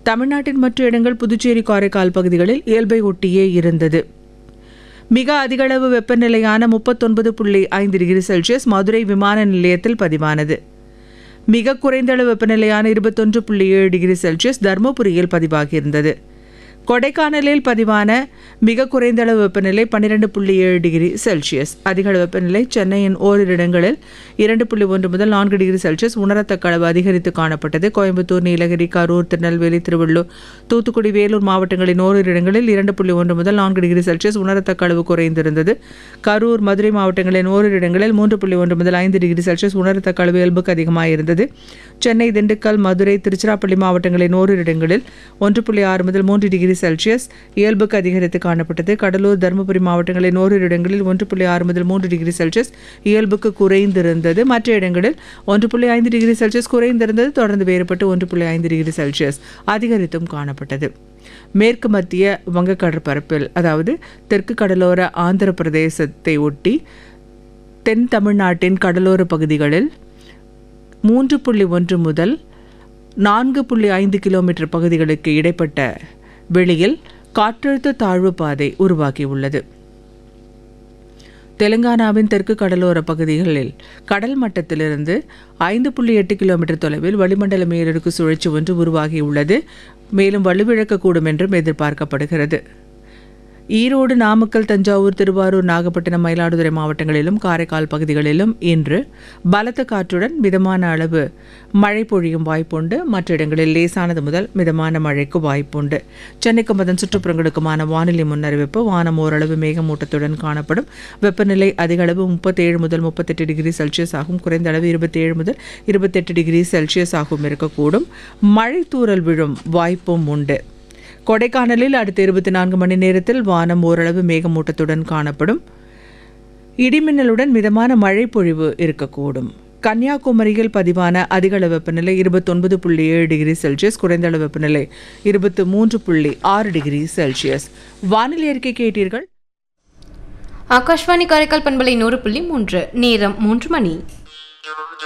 தமிழ்நாட்டின் மற்ற இடங்கள் புதுச்சேரி காரைக்கால் பகுதிகளில் இயல்பை ஒட்டியே இருந்தது மிக அதிகளவு வெப்பநிலையான முப்பத்தொன்பது புள்ளி ஐந்து டிகிரி செல்சியஸ் மதுரை விமான நிலையத்தில் பதிவானது மிக குறைந்த அளவு வெப்பநிலையான இருபத்தொன்று புள்ளி ஏழு டிகிரி செல்சியஸ் தருமபுரியில் பதிவாகியிருந்தது கொடைக்கானலில் பதிவான மிக குறைந்த அளவு வெப்பநிலை பன்னிரெண்டு புள்ளி ஏழு டிகிரி செல்சியஸ் அதிக அளவு வெப்பநிலை சென்னையின் ஓரிரு இடங்களில் இரண்டு புள்ளி ஒன்று முதல் நான்கு டிகிரி செல்சியஸ் உணரத்தக்க அளவு அதிகரித்து காணப்பட்டது கோயம்புத்தூர் நீலகிரி கரூர் திருநெல்வேலி திருவள்ளூர் தூத்துக்குடி வேலூர் மாவட்டங்களின் ஓரிரு இடங்களில் இரண்டு புள்ளி ஒன்று முதல் நான்கு டிகிரி செல்சியஸ் உணரத்தக்க அளவு குறைந்திருந்தது கரூர் மதுரை மாவட்டங்களின் ஓரிரு இடங்களில் மூன்று புள்ளி ஒன்று முதல் ஐந்து டிகிரி செல்சியஸ் உணரத்தக்க அளவு இயல்புக்கு அதிகமாக இருந்தது சென்னை திண்டுக்கல் மதுரை திருச்சிராப்பள்ளி மாவட்டங்களின் ஓரிரு இடங்களில் ஒன்று புள்ளி ஆறு முதல் மூன்று டிகிரி செல்சியஸ் இயல்புக்கு அதிகரித்து காணப்பட்டது கடலூர் தருமபுரி மாவட்டங்களின் ஓரிரு இடங்களில் ஒன்று புள்ளி ஆறு முதல் மூன்று டிகிரி செல்சியஸ் இயல்புக்கு குறைந்திருந்தது மற்ற இடங்களில் ஒன்று புள்ளி ஐந்து டிகிரி செல்சியஸ் குறைந்திருந்தது தொடர்ந்து வேறுபட்டு ஒன்று புள்ளி ஐந்து டிகிரி செல்சியஸ் அதிகரித்தும் காணப்பட்டது மேற்கு மத்திய வங்கக்கடற்பரப்பில் அதாவது தெற்கு கடலோர ஆந்திர பிரதேசத்தை ஒட்டி தென் தமிழ்நாட்டின் கடலோர பகுதிகளில் மூன்று புள்ளி ஒன்று முதல் நான்கு புள்ளி ஐந்து கிலோமீட்டர் பகுதிகளுக்கு இடைப்பட்ட வெளியில் காற்றழுத்த தாழ்வு பாதை உருவாகியுள்ளது தெலுங்கானாவின் தெற்கு கடலோர பகுதிகளில் கடல் மட்டத்திலிருந்து ஐந்து புள்ளி எட்டு கிலோமீட்டர் தொலைவில் வளிமண்டல மேலடுக்கு சுழற்சி ஒன்று உருவாகியுள்ளது மேலும் வலுவிழக்கக்கூடும் என்றும் எதிர்பார்க்கப்படுகிறது ஈரோடு நாமக்கல் தஞ்சாவூர் திருவாரூர் நாகப்பட்டினம் மயிலாடுதுறை மாவட்டங்களிலும் காரைக்கால் பகுதிகளிலும் இன்று பலத்த காற்றுடன் மிதமான அளவு மழை பொழியும் வாய்ப்புண்டு மற்ற இடங்களில் லேசானது முதல் மிதமான மழைக்கு வாய்ப்புண்டு சென்னைக்கும் அதன் சுற்றுப்புறங்களுக்குமான வானிலை முன்னறிவிப்பு வானம் ஓரளவு மேகமூட்டத்துடன் காணப்படும் வெப்பநிலை அதிக அளவு முப்பத்தேழு முதல் முப்பத்தெட்டு டிகிரி செல்சியஸ் ஆகும் குறைந்த அளவு இருபத்தேழு முதல் இருபத்தெட்டு டிகிரி செல்சியஸ் ஆகும் இருக்கக்கூடும் மழை தூறல் விழும் வாய்ப்பும் உண்டு கொடைக்கானலில் அடுத்த இருபத்தி நான்கு மணி நேரத்தில் வானம் ஓரளவு மேகமூட்டத்துடன் காணப்படும் இடிமின்னலுடன் மிதமான மழை பொழிவு இருக்கக்கூடும் கன்னியாகுமரியில் பதிவான அதிகளவு வெப்பநிலை இருபத்தொன்பது புள்ளி ஏழு டிகிரி செல்சியஸ் குறைந்த அளவு வெப்பநிலை இருபத்து மூன்று புள்ளி ஆறு டிகிரி செல்சியஸ் வானிலை அறிக்கை கேட்டீர்கள் ஆகாஷ்வாணி காரைக்கால் பண்பலை நூறு புள்ளி மூன்று நேரம் மூன்று மணி